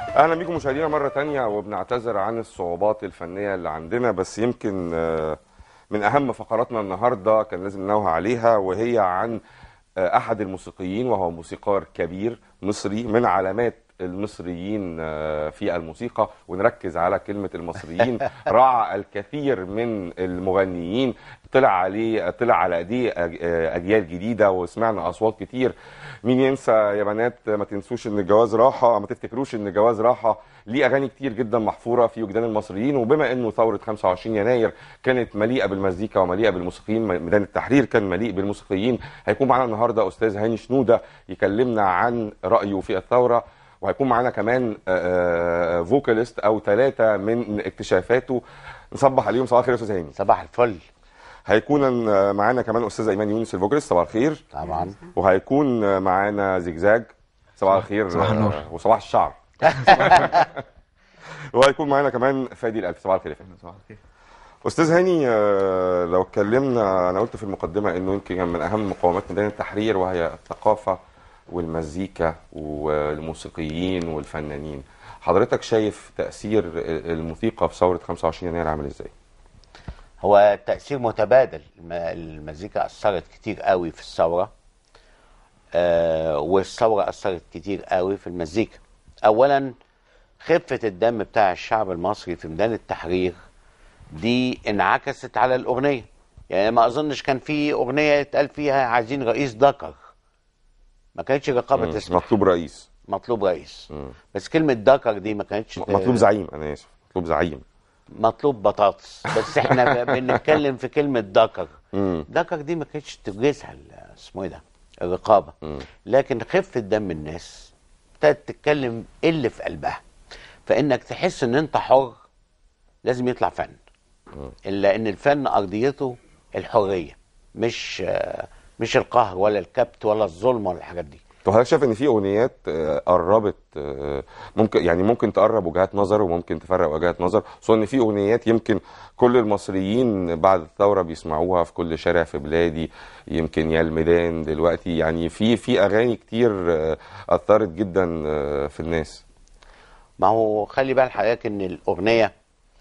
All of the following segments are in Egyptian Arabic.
اهلا بيكم مشاهدينا مره تانية وبنعتذر عن الصعوبات الفنيه اللي عندنا بس يمكن آه، من اهم فقراتنا النهارده كان لازم ننوه عليها وهي عن آه، احد الموسيقيين وهو موسيقار كبير مصري من علامات المصريين آه، في الموسيقى ونركز على كلمه المصريين راعى الكثير من المغنيين طلع عليه طلع على ايديه أج- آه، اجيال جديده وسمعنا اصوات كتير مين ينسى يا بنات ما تنسوش ان الجواز راحه ما تفتكروش ان الجواز راحه ليه اغاني كتير جدا محفوره في وجدان المصريين وبما انه ثوره 25 يناير كانت مليئه بالمزيكا ومليئه بالموسيقيين ميدان التحرير كان مليء بالموسيقيين هيكون معانا النهارده استاذ هاني شنوده يكلمنا عن رايه في الثوره وهيكون معانا كمان آه، آه، فوكاليست او ثلاثه من اكتشافاته نصبح عليهم صباح الخير يا استاذ هاني صباح الفل هيكون آه، معانا كمان استاذ ايمان يونس الفوكاليست صباح الخير طبعا وهيكون آه، معانا زجزاج صباح الخير صباح النور. آه، وصباح الشعر وهيكون معانا كمان فادي الالف صباح الخير يا فادي استاذ هاني آه، لو اتكلمنا انا قلت في المقدمه انه يمكن كان من اهم مقومات ميدان التحرير وهي الثقافه والمزيكا والموسيقيين والفنانين حضرتك شايف تاثير الموسيقى في ثوره 25 يناير عامل ازاي هو تأثير متبادل الم- المزيكا أثرت كتير قوي في الثورة آه والثورة أثرت كتير قوي في المزيكا أولا خفة الدم بتاع الشعب المصري في ميدان التحرير دي انعكست على الأغنية يعني ما أظنش كان في أغنية اتقال فيها عايزين رئيس ذكر ما كانتش رقابة تسمح مطلوب رئيس مطلوب رئيس بس كلمة ذكر دي ما كانتش مطلوب زعيم انا اسف مطلوب زعيم مطلوب بطاطس بس احنا ب- بنتكلم في كلمه دكر مم. دكر دي ما كانتش تجهزها ال- اسمه ايه ده الرقابه لكن خفه دم الناس ابتدت تتكلم إيه اللي في قلبها فانك تحس ان انت حر لازم يطلع فن الا ان الفن ارضيته الحريه مش آه، مش القهر ولا الكبت ولا الظلم ولا الحاجات دي طب حضرتك شايف ان في اغنيات آه، قربت آه، ممكن يعني ممكن تقرب وجهات نظر وممكن تفرق وجهات نظر خصوصا ان في اغنيات يمكن كل المصريين بعد الثوره بيسمعوها في كل شارع في بلادي يمكن يا الميدان دلوقتي يعني في في اغاني كتير آه، اثرت جدا آه، في الناس ما هو خلي بال حضرتك ان الاغنيه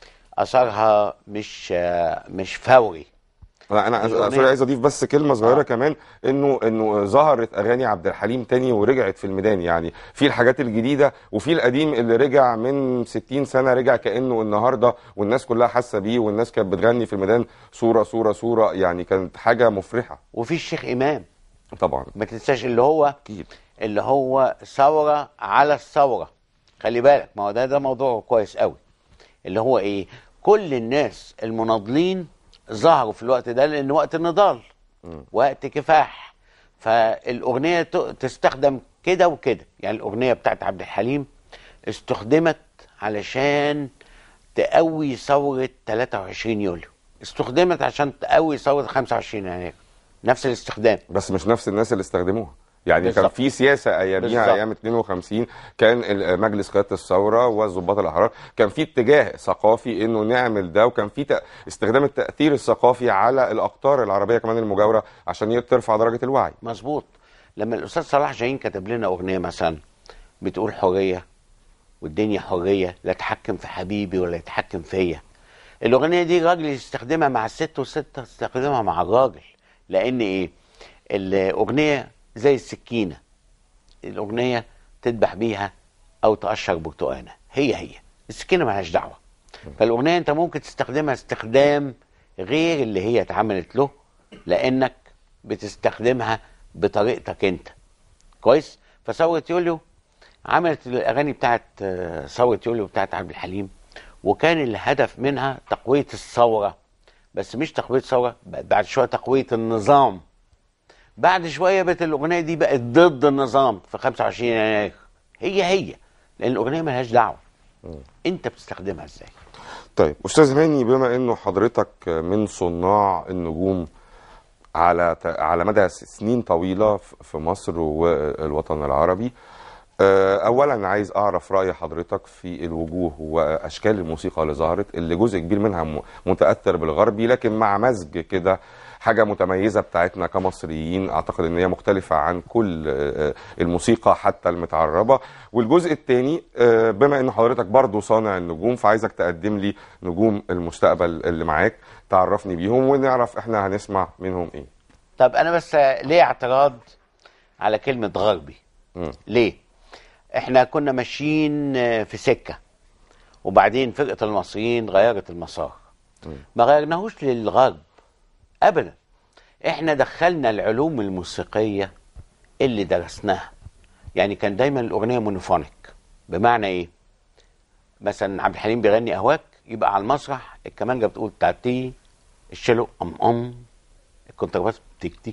اثرها مش آه، مش فوري انا انا الأغنية- سوري عايز اضيف بس كلمه صغيره آه. كمان انه انه ظهرت اغاني عبد الحليم تاني ورجعت في الميدان يعني في الحاجات الجديده وفي القديم اللي رجع من 60 سنه رجع كانه النهارده والناس كلها حاسه بيه والناس كانت بتغني في الميدان صوره صوره صوره يعني كانت حاجه مفرحه وفي الشيخ امام طبعا ما تنساش اللي هو اكيد اللي هو ثوره على الثوره خلي بالك ما هو ده ده موضوع كويس قوي اللي هو ايه كل الناس المناضلين ظهروا في الوقت ده لان وقت النضال وقت كفاح فالاغنيه ت- تستخدم كده وكده يعني الاغنيه بتاعت عبد الحليم استخدمت علشان تقوي ثوره 23 يوليو استخدمت عشان تقوي ثوره 25 يناير نفس الاستخدام بس مش نفس الناس اللي استخدموها يعني كان بالظبط. في سياسه اياميها بالظبط. ايام 52 كان ال- مجلس قياده الثوره والضباط الاحرار كان في اتجاه ثقافي انه نعمل ده وكان في تأ- استخدام التاثير الثقافي على الاقطار العربيه كمان المجاوره عشان ي- ترفع درجه الوعي مظبوط لما الاستاذ صلاح جاهين كتب لنا اغنيه مثلا بتقول حريه والدنيا حريه لا اتحكم في حبيبي ولا يتحكم فيا الاغنيه دي راجل يستخدمها مع الست والست تستخدمها مع الراجل لان ايه الاغنيه زي السكينه الاغنيه تذبح بيها او تقشر برتقانه هي هي السكينه مالهاش دعوه فالاغنيه انت ممكن تستخدمها استخدام غير اللي هي اتعملت له لانك بتستخدمها بطريقتك انت كويس فثوره يوليو عملت الاغاني بتاعت آه، ثوره يوليو بتاعت عبد الحليم وكان الهدف منها تقويه الثوره بس مش تقويه الثوره بعد شويه تقويه النظام بعد شويه بقت الاغنيه دي بقت ضد النظام في 25 يناير هي هي لان الاغنيه ملهاش دعوه انت بتستخدمها ازاي طيب استاذ هاني بما انه حضرتك من صناع النجوم على ت- على مدى س- سنين طويله ف- في مصر والوطن العربي آه، اولا عايز اعرف راي حضرتك في الوجوه واشكال الموسيقى اللي ظهرت اللي جزء كبير منها م- متاثر بالغربي لكن مع مزج كده حاجه متميزه بتاعتنا كمصريين اعتقد ان هي مختلفه عن كل آه، الموسيقى حتى المتعربه والجزء الثاني بما ان حضرتك برضو صانع النجوم فعايزك تقدم لي نجوم المستقبل اللي معاك تعرفني بيهم ونعرف احنا هنسمع منهم ايه طب انا بس ليه اعتراض على كلمه غربي مم. ليه احنا كنا ماشيين في سكه وبعدين فرقه المصريين غيرت المسار ما غيرناهوش للغرب ابدا احنا دخلنا العلوم الموسيقيه اللي درسناها يعني كان دايما الاغنيه مونوفونيك بمعنى ايه مثلا عبد الحليم بيغني اهواك يبقى على المسرح الكمانجه بتقول تاتي الشيلو ام ام الكونترباس تيك تيك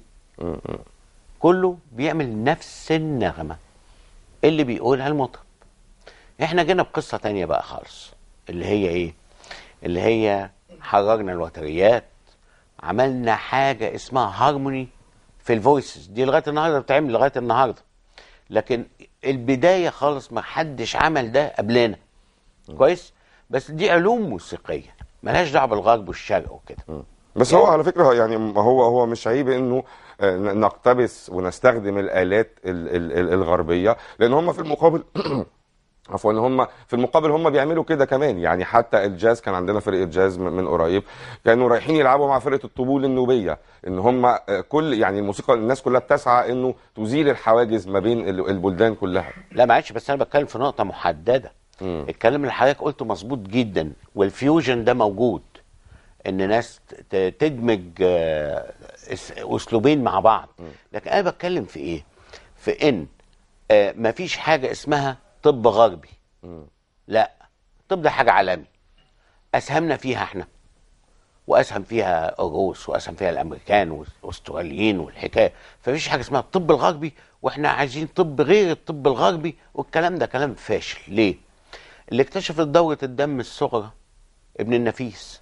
كله بيعمل نفس النغمه اللي بيقولها المطرب احنا جينا بقصه تانية بقى خالص اللي هي ايه اللي هي حررنا الوتريات عملنا حاجه اسمها هارموني في الفويسز دي لغايه النهارده بتتعمل لغايه النهارده لكن البدايه خالص ما حدش عمل ده قبلنا كويس بس دي علوم موسيقيه ملهاش دعوه بالغرب والشرق وكده بس هو على فكره يعني هو هو مش عيب انه آه، ن- نقتبس ونستخدم الالات ال- ال- ال- الغربيه لان هم في المقابل عفوا هم في المقابل هم بيعملوا كده كمان يعني حتى الجاز كان عندنا فرقه جاز من من قريب كانوا رايحين يلعبوا مع فرقه الطبول النوبيه ان هم آه، كل يعني الموسيقى الناس كلها بتسعى انه تزيل الحواجز ما بين ال- البلدان كلها لا معلش بس انا بتكلم في نقطه محدده مم. الكلام اللي حضرتك قلته مظبوط جدا والفيوجن ده موجود ان ناس ت- تدمج آه، اس- اسلوبين مع بعض لكن انا بتكلم في ايه في ان آه، مفيش حاجه اسمها طب غربي لا الطب ده حاجه عالمي اسهمنا فيها احنا واسهم فيها الروس واسهم فيها الامريكان والاستراليين والحكايه فمفيش حاجه اسمها الطب الغربي واحنا عايزين طب غير الطب الغربي والكلام ده كلام فاشل ليه اللي اكتشفت دوره الدم الصغرى ابن النفيس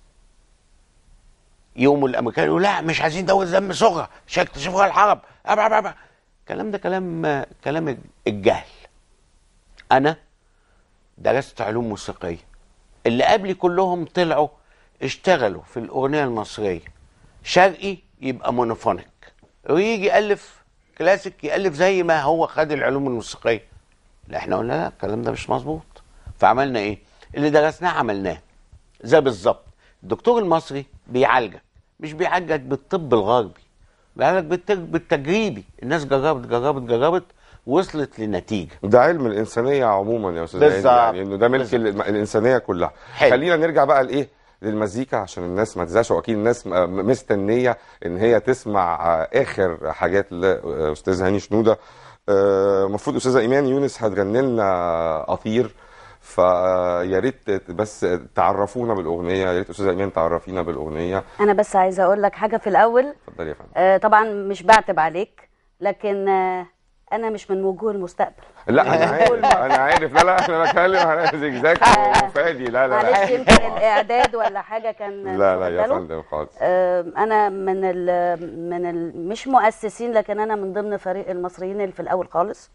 يوم الامريكان يقولوا لا مش عايزين دوره دم صغرى مش هيكتشفوها العرب أبع أبع أبع. الكلام ده كلام كلام الجهل انا درست علوم موسيقيه اللي قبلي كلهم طلعوا اشتغلوا في الاغنيه المصريه شرقي يبقى مونوفونيك ويجي يالف كلاسيك يالف زي ما هو خد العلوم الموسيقيه لا احنا قلنا لا الكلام ده مش مظبوط فعملنا ايه اللي درسناه عملناه زي بالظبط الدكتور المصري بيعالجك مش بيعالجك بالطب الغربي بيعالجك بالتج- بالتجريبي الناس جربت جربت جربت وصلت لنتيجه ده علم الانسانيه عموما يا استاذ هاني، بالظبط. يعني انه ده ملك بالظبط. ال- الانسانيه كلها حلو. خلينا نرجع بقى لايه للمزيكا عشان الناس ما تزهقش واكيد الناس م- مستنيه ان هي تسمع آه، اخر حاجات لاستاذ هاني شنوده آه، المفروض استاذه ايمان يونس هتغني لنا قطير فيا ريت بس تعرفونا بالاغنيه يا ريت استاذه ايمان تعرفينا بالاغنيه انا بس عايزه اقول لك حاجه في الاول اتفضلي يا فندم آه طبعا مش بعتب عليك لكن آه انا مش من وجوه المستقبل لا انا عارف انا عارف لا لا انا بتكلم على زجزاج وفادي لا لا معلش لا يمكن الاعداد ولا حاجه كان لا لا يا واخد باله. فندم خالص آه، انا من ال من ال مش مؤسسين لكن انا من ضمن فريق المصريين اللي في الاول خالص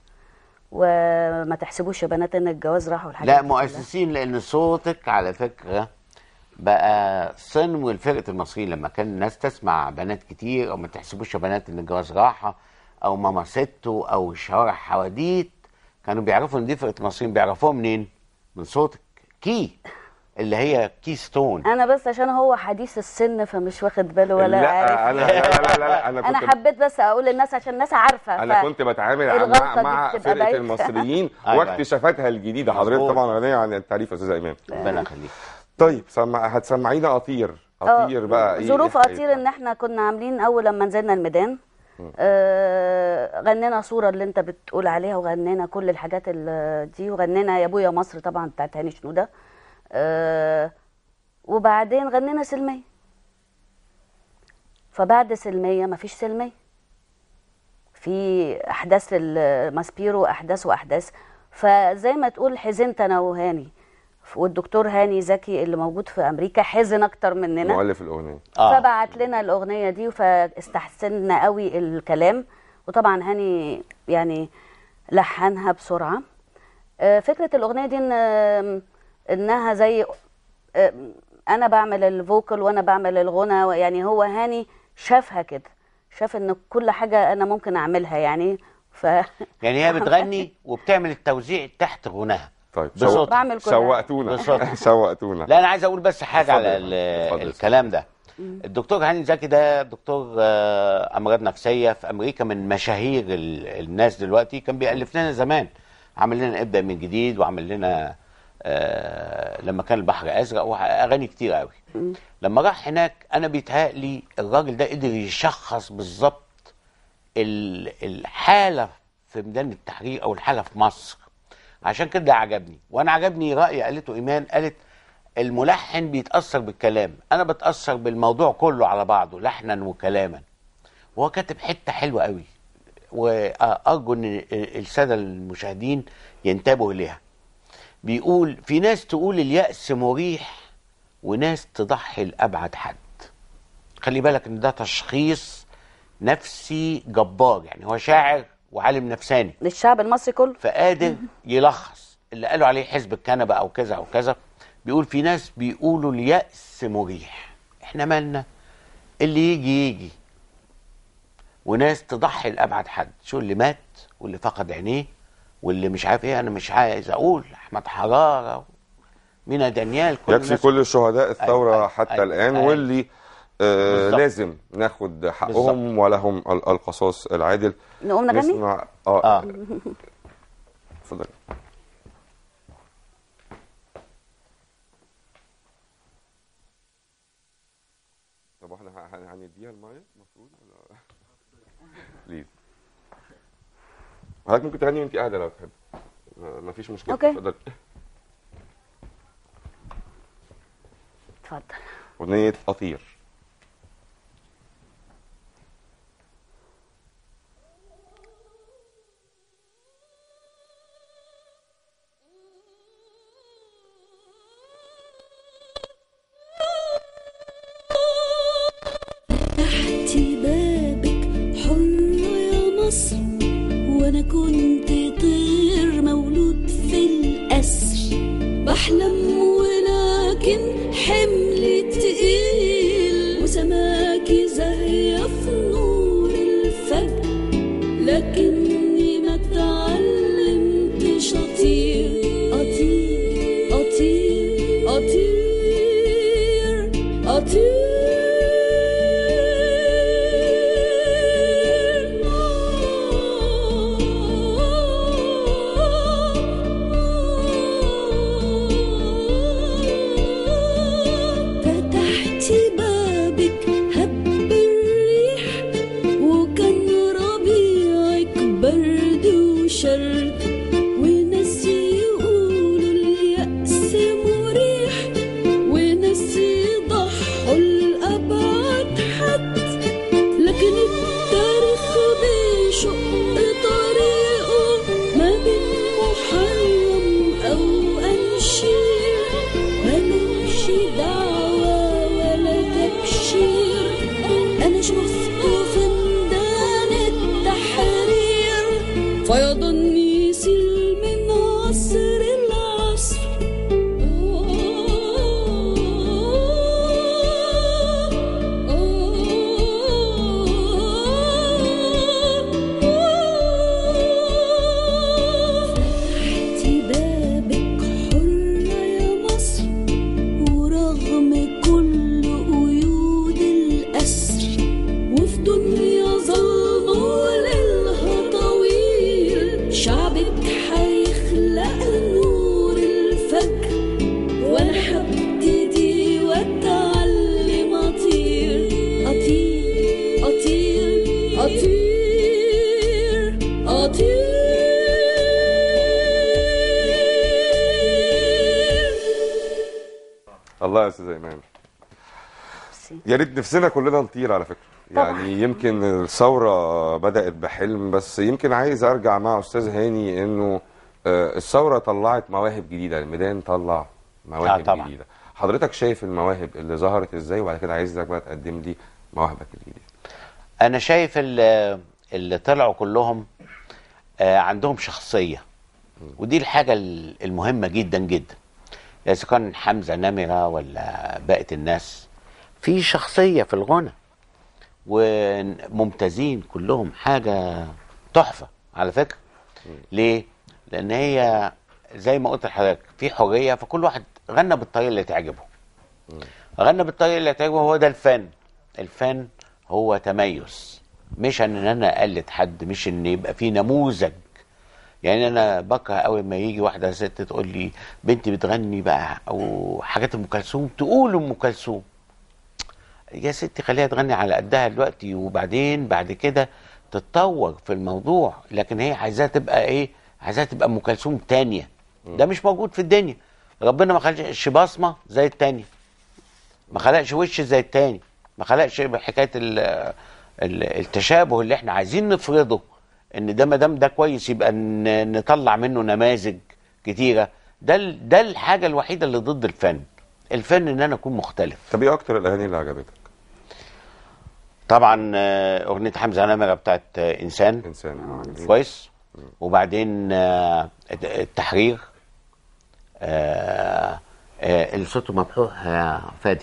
وما تحسبوش يا بنات ان الجواز راح والحاجات لا دي كلها. مؤسسين لان صوتك على فكره بقى صنو لفرقه المصريين لما كان الناس تسمع بنات كتير او ما تحسبوش يا بنات ان الجواز راحه او ماما ستو او شوارع حواديت كانوا بيعرفوا ان دي فرقه المصريين بيعرفوها منين؟ من صوتك كي اللي هي كي ستون انا بس عشان هو حديث السن فمش واخد باله ولا لا عارف انا لا لا لا, لا انا كنت انا حبيت بس اقول للناس عشان الناس عارفه انا ف- كنت بتعامل الغلطة مع دي مع بتبقى فرقه بايخة. المصريين أيوة. واكتشافاتها الجديده حضرتك مظبوط. طبعا غنيه عن التعريف يا استاذه ايمان ربنا يخليك طيب سمع هتسمعينا قطير قطير آه، بقى ايه ظروف إيه قطير ان احنا كنا عاملين اول لما نزلنا الميدان آه غنينا صوره اللي انت بتقول عليها وغنينا كل الحاجات ال- دي وغنينا يا ابويا مصر طبعا بتاعت هاني شنوده آه وبعدين غنينا سلميه فبعد سلميه مفيش سلميه في احداث الماسبيرو احداث واحداث فزي ما تقول حزنت انا وهاني والدكتور هاني زكي اللي موجود في امريكا حزن اكتر مننا مؤلف الاغنيه اه فبعت لنا الاغنيه دي فاستحسنا قوي الكلام وطبعا هاني يعني لحنها بسرعه آه، فكره الاغنيه دي ان آم، انها زي آم، انا بعمل الفوكل وانا بعمل الغنى يعني هو هاني شافها كده شاف ان كل حاجه انا ممكن اعملها يعني ف يعني هي بتغني وبتعمل التوزيع تحت غناها طيب بصوت. شو... بعمل كل شوقتونا بصوت. شوقتونا لا انا عايز اقول بس حاجه على اتفضل. ال- اتفضل. الكلام ده الدكتور هاني زكي ده دكتور آه، امراض نفسيه في امريكا من مشاهير ال- الناس دلوقتي كان بيالف لنا زمان عمل لنا ابدا من جديد وعمل لنا آه، لما كان البحر ازرق واغاني كتير قوي لما راح هناك انا بيتهيألي الراجل ده قدر يشخص بالظبط ال- الحاله في ميدان التحرير او الحاله في مصر عشان كده عجبني وانا عجبني راي قالته ايمان قالت الملحن بيتاثر بالكلام انا بتاثر بالموضوع كله على بعضه لحنا وكلاما وهو كاتب حته حلوه قوي وارجو ان الساده المشاهدين ينتبهوا ليها بيقول في ناس تقول اليأس مريح وناس تضحي لأبعد حد خلي بالك ان ده تشخيص نفسي جبار يعني هو شاعر وعالم نفساني للشعب المصري كله فقادر يلخص اللي قالوا عليه حزب الكنبه او كذا او كذا بيقول في ناس بيقولوا اليأس مريح احنا مالنا اللي يجي يجي وناس تضحي لأبعد حد شو اللي مات واللي فقد عينيه واللي مش عارف ايه انا مش عايز اقول احمد حراره مينا دانيال كل يكفي الناس كل شهداء الثورة أيوة، حتى أيوة، الآن أيوة. واللي آه بالظبط. لازم ناخد حقهم ولهم ال- القصاص العادل نقوم نغني نسمع اه, اه اتفضل طب احنا ه- ه- هنديها المايك المفروض ولا بليز حضرتك ممكن تغني وانت قاعده لو تحب ما ما فيش مشكله أوكي. اتفضل اتفضل اغنيه اطير تحت بابك حرة يا مصر وانا كنت طير مولود في الأسر بحلم ولكن حمل تقيل وسماكي زاهية في نور الفجر لكني ما اتعلمتش اطير اطير اطير اطير اطير فتحت بابك هب الريح وكان ربيعك برد وشر وناس يقولوا اليأس مريح وناس يضحوا لأبعد حد لكن التاريخ بيشق طريقه ما بين محرم أو أنشير ملوش دعوة ولا تبشير أنا شفته في ميدان التحرير فيضان يسيل من عصر العصر فتحت بابك حرة يا مصر ورغم كل قيود الأسر وفي دنيا ظلمة وليلها طويل شعبك هيخلق نور الفجر وانا هبتدي واتعلم اطير اطير اطير اطير اطير الله يا استاذ ايمان ميرسي. يا ريت نفسنا كلنا نطير على فكره طبعا. يعني يمكن الثوره بدات بحلم بس يمكن عايز ارجع مع استاذ هاني انه آه، الثوره طلعت مواهب جديده الميدان طلع مواهب آه، طبعا. جديده حضرتك شايف المواهب اللي ظهرت ازاي وبعد كده عايزك بقى تقدم لي مواهبك الجديده انا شايف ال- اللي طلعوا كلهم آه، عندهم شخصيه ودي الحاجه ال- المهمه جدا جدا اذا كان حمزه نمره ولا باقه الناس في شخصيه في الغنى وممتازين كلهم حاجه تحفه على فكره ليه لان هي زي ما قلت لحضرتك في حريه فكل واحد غنى بالطريقه اللي تعجبه غنى بالطريقه اللي تعجبه هو ده الفن الفن هو تميز مش ان انا اقلد حد مش ان يبقى في نموذج يعني انا بكره قوي لما يجي واحده ست تقول لي بنتي بتغني بقى او حاجات ام كلثوم تقول ام كلثوم يا ستي خليها تغني على قدها دلوقتي وبعدين بعد كده تتطور في الموضوع لكن هي عايزاها تبقى ايه عايزاها تبقى ام كلثوم تانية ده مش موجود في الدنيا ربنا ما خلقش بصمه زي التانية ما خلقش وش زي التاني ما خلقش حكايه ال- ال- التشابه اللي احنا عايزين نفرضه ان ده ما دام ده كويس يبقى ن- نطلع منه نماذج كتيره ده ال- ده الحاجه الوحيده اللي ضد الفن الفن ان انا اكون مختلف طب ايه اكتر الاغاني اللي عجبتك طبعا آه، اغنيه حمزه نمره بتاعت آه، انسان انسان آه، جميل. كويس وبعدين آه، التحرير آه، آه، اللي صوته مفتوح يا فادي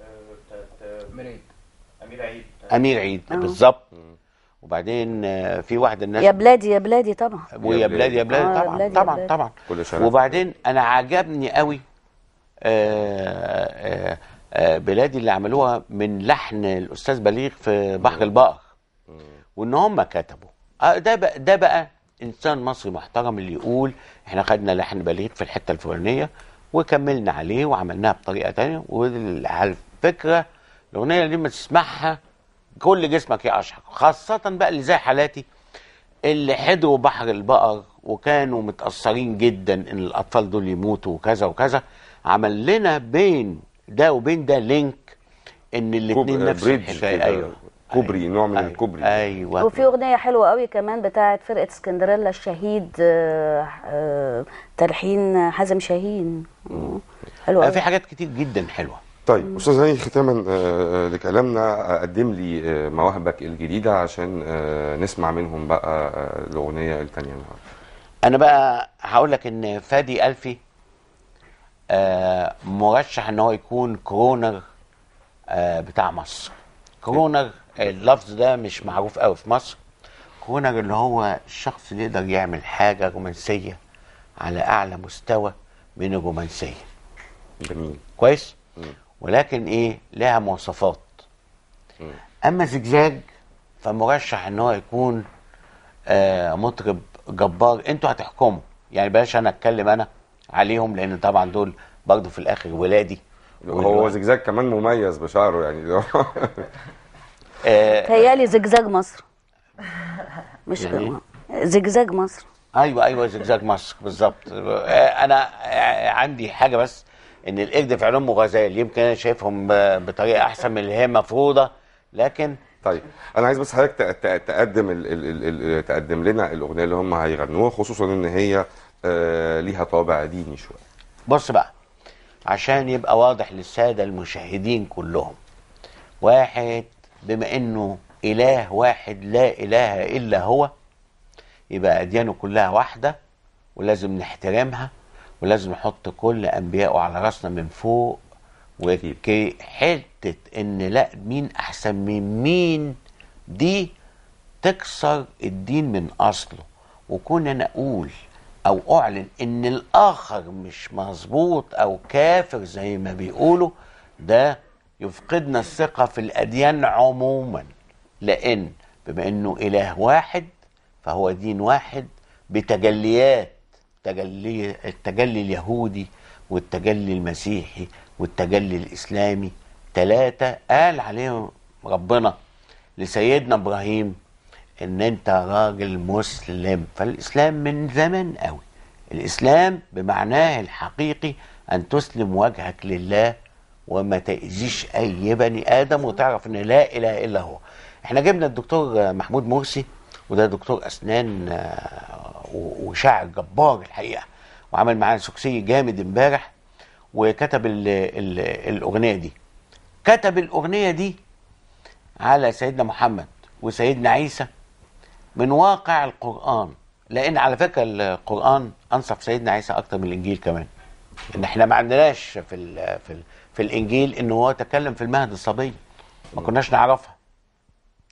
امير عيد بالظبط وبعدين آه، في واحده الناس يا بلادي يا بلادي طبعا ويا بلادي يا بلادي آه، يا طبعا بلادي يا طبعا بلادي. طبعا كل شرف. وبعدين انا عجبني قوي آه، آه، آه، بلادي اللي عملوها من لحن الاستاذ بليغ في بحر البقر وان هم كتبوا آه، ده بقى ده بقى انسان مصري محترم اللي يقول احنا خدنا لحن بليغ في الحته الفلانيه وكملنا عليه وعملناها بطريقه تانية وعلى فكره الاغنيه دي لما تسمعها كل جسمك يقشعر خاصه بقى اللي زي حالاتي اللي حضروا بحر البقر وكانوا متأثرين جدا ان الاطفال دول يموتوا وكذا وكذا عمل لنا بين ده وبين ده لينك ان كوب- الاثنين نفس بريدج الحكايه كده. ايوه كوبري، أيوة. نوع من أيوة. الكوبري. ايوه وفي اغنيه حلوه قوي كمان بتاعت فرقه اسكندريلا الشهيد آه، آه، تلحين حازم شاهين آه، حلوه آه، قوي في حاجات كتير جدا حلوه طيب استاذ هاني ختاما آه، لكلامنا آه، قدم لي آه، مواهبك الجديده عشان آه، نسمع منهم بقى آه، الاغنيه الثانيه النهارده انا بقى هقول لك ان فادي الفي آه، مرشح ان هو يكون كرونر آه، بتاع مصر كرونر اللفظ ده مش معروف قوي في مصر كرونر اللي هو الشخص اللي يقدر يعمل حاجه رومانسيه على اعلى مستوى من الرومانسيه جميل كويس ولكن ايه لها مواصفات اما زجزاج فمرشح ان هو يكون آه مطرب جبار انتوا هتحكموا يعني بلاش انا اتكلم انا عليهم لان طبعا دول برضه في الاخر ولادي هو زجزاج كمان مميز بشعره يعني آه تهيألي زجزاج مصر مش يعني زجزاج مصر ايوه ايوه زجزاج مصر بالظبط آه انا آه عندي حاجه بس ان القرد في علوم غزال يمكن انا شايفهم ب- بطريقه احسن من اللي هي مفروضه لكن طيب انا عايز بس حضرتك تق- تق- تقدم ال ال ال تقدم لنا الاغنيه اللي هم هيغنوها خصوصا ان هي آه، ليها طابع ديني شويه بص بقى عشان يبقى واضح للسادة المشاهدين كلهم واحد بما انه اله واحد لا اله الا هو يبقى اديانه كلها واحدة ولازم نحترمها ولازم نحط كل انبيائه على راسنا من فوق وكي حتة ان لا مين احسن من مين دي تكسر الدين من اصله وكون انا اقول او اعلن ان الاخر مش مظبوط او كافر زي ما بيقولوا ده يفقدنا الثقة في الاديان عموما لان بما انه اله واحد فهو دين واحد بتجليات تجلي التجلي اليهودي والتجلي المسيحي والتجلي الاسلامي ثلاثة قال عليهم ربنا لسيدنا ابراهيم ان انت راجل مسلم فالاسلام من زمان قوي الاسلام بمعناه الحقيقي ان تسلم وجهك لله وما تأذيش اي بني ادم وتعرف ان لا اله الا هو احنا جبنا الدكتور محمود مرسي وده دكتور اسنان آه، و- وشاعر جبار الحقيقه وعمل معانا سكسي جامد امبارح وكتب ال ال الاغنيه دي كتب الاغنيه دي على سيدنا محمد وسيدنا عيسى من واقع القرآن لأن على فكرة القرآن أنصف سيدنا عيسى أكتر من الإنجيل كمان إن إحنا ما عندناش في ال في ال في الإنجيل إن هو تكلم في المهد الصبي ما كناش نعرفها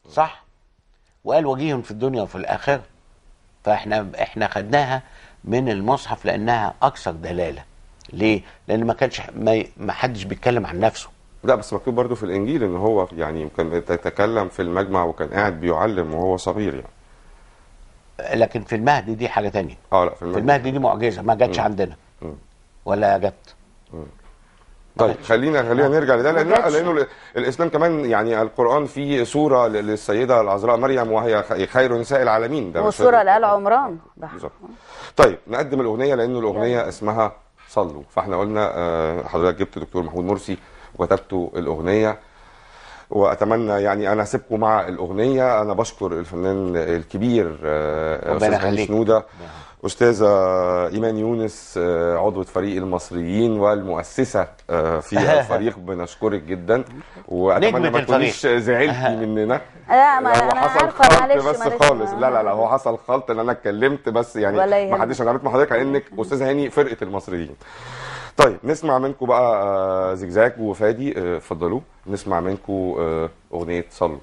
صح وقال وجيه في الدنيا وفي الاخره فاحنا احنا خدناها من المصحف لانها اكثر دلاله ليه لان ما كانش ما, ما حدش بيتكلم عن نفسه لا بس مكتوب برضو في الانجيل ان هو يعني كان تتكلم في المجمع وكان قاعد بيعلم وهو صغير يعني لكن في المهدي دي حاجه تانية اه لا في في المجمع المهدي دي معجزه ما جاتش مم. عندنا مم. ولا جت طيب خلينا خلينا نرجع لده لان ما جاتش. لانه ال- الاسلام كمان يعني القران فيه سوره ل- للسيده العذراء مريم وهي خ- خير نساء العالمين ده مش والصوره فاكر. لآل عمران ده بالظبط طيب نقدم الاغنيه لانه الاغنيه اسمها صلوا فاحنا قلنا آه، حضرتك جبت دكتور محمود مرسي وكتبتوا الاغنيه واتمنى يعني انا اسيبكم مع الاغنيه انا بشكر الفنان الكبير آه، ربنا استاذ هاني يخليك. شنوده استاذه ايمان يونس آه، عضوه فريق المصريين والمؤسسه آه، في الفريق بنشكرك جدا واتمنى نجمة ما الفريق. تكونيش زعلتي مننا لا ما لا، هو انا حصل عارفه خلط معلش بس معلش خالص لا لا لا هو حصل خلط ان انا اتكلمت بس يعني ولا ما يهمك. حدش انا عرفت مع حضرتك على انك استاذ هاني فرقه المصريين طيب نسمع منكم بقى آه، زجزاج وفادي آه، اتفضلوا نسمع منكم آه، اغنيه صلوا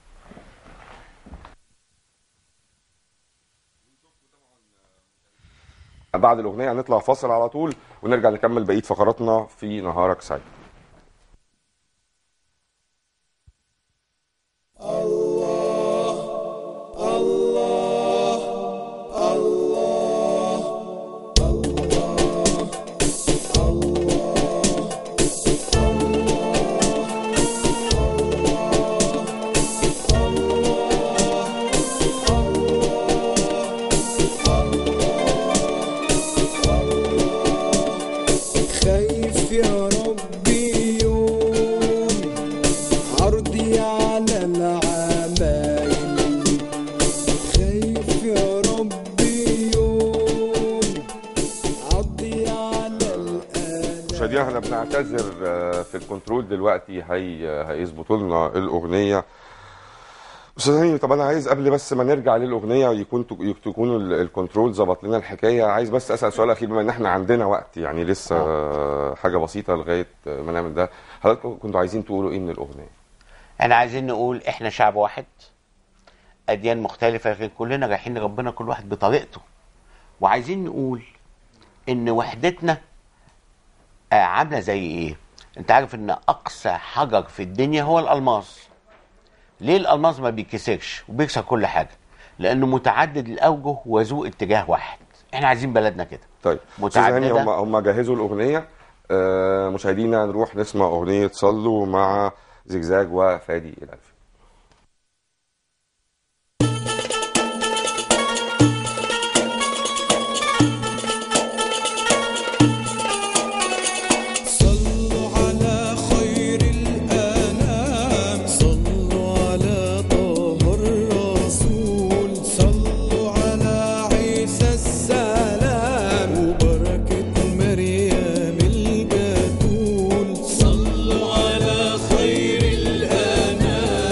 بعد الاغنيه هنطلع فاصل على طول ونرجع نكمل بقيه فقراتنا في نهارك سعيد خايف يا ربي يوم عرضي على العمايل خايف يا ربي يوم عرضي على الآلام مشاهدينا احنا بنعتذر آه، في الكنترول دلوقتي هي هيظبطوا لنا الاغنيه استاذ هاني طب انا عايز قبل بس ما نرجع للاغنيه يكون تكونوا ال- الكنترول ظبط لنا الحكايه عايز بس اسال سؤال اخير بما ان احنا عندنا وقت يعني لسه آه، حاجه بسيطه لغايه آه، ما نعمل ده حضراتكم كنتوا عايزين تقولوا ايه من الاغنيه؟ احنا عايزين نقول احنا شعب واحد اديان مختلفه لكن كلنا رايحين لربنا كل واحد بطريقته وعايزين نقول ان وحدتنا آه، عامله زي ايه انت عارف ان اقصى حجر في الدنيا هو الالماس ليه الالماس ما بيكسرش وبيكسر كل حاجه لانه متعدد الاوجه وذو اتجاه واحد احنا عايزين بلدنا كده طيب استاذ هاني متعددة. هم هم جهزوا الاغنيه آه، مشاهدينا نروح نسمع اغنيه صلوا مع زجزاج وفادي الالفي صلوا على خير الأنام صلوا على طه الرسول صلوا على عيسى السلام وبركة مريم البتول صلوا على خير الأنام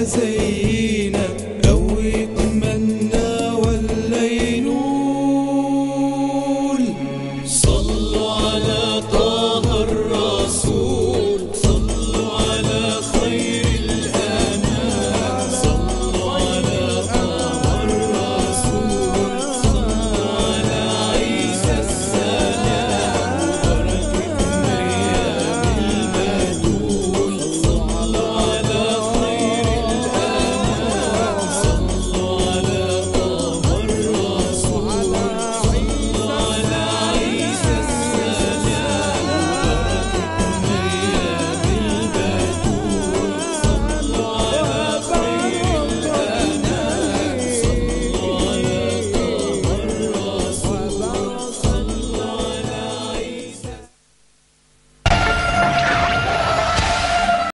زي